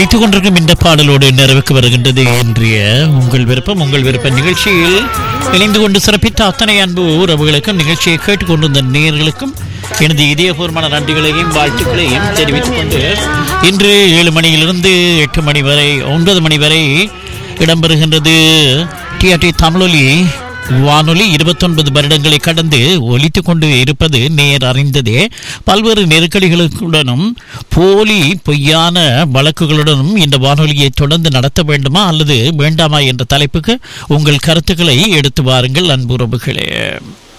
ஒலித்துக் கொண்டிருக்கும் இந்த பாடலோடு நிறைவுக்கு வருகின்றது இன்றைய உங்கள் விருப்பம் உங்கள் விருப்ப நிகழ்ச்சியில் இணைந்து கொண்டு சிறப்பித்த அத்தனை அன்பு உறவுகளுக்கும் நிகழ்ச்சியை கேட்டுக்கொண்டிருந்த நேயர்களுக்கும் எனது இதயபூர்வமான நன்றிகளையும் வாழ்த்துக்களையும் தெரிவித்துக் கொண்டு இன்று ஏழு மணியிலிருந்து எட்டு மணி வரை ஒன்பது மணி வரை இடம்பெறுகின்றது டிஆர்டி தமிழொலி வானொலி இருபத்தொன்பது வருடங்களை கடந்து ஒலித்துக் கொண்டு இருப்பது நேர் அறிந்ததே பல்வேறு நெருக்கடிகளுடனும் போலி பொய்யான வழக்குகளுடனும் இந்த வானொலியை தொடர்ந்து நடத்த வேண்டுமா அல்லது வேண்டாமா என்ற தலைப்புக்கு உங்கள் கருத்துக்களை எடுத்து வாருங்கள் அன்புறவுகளே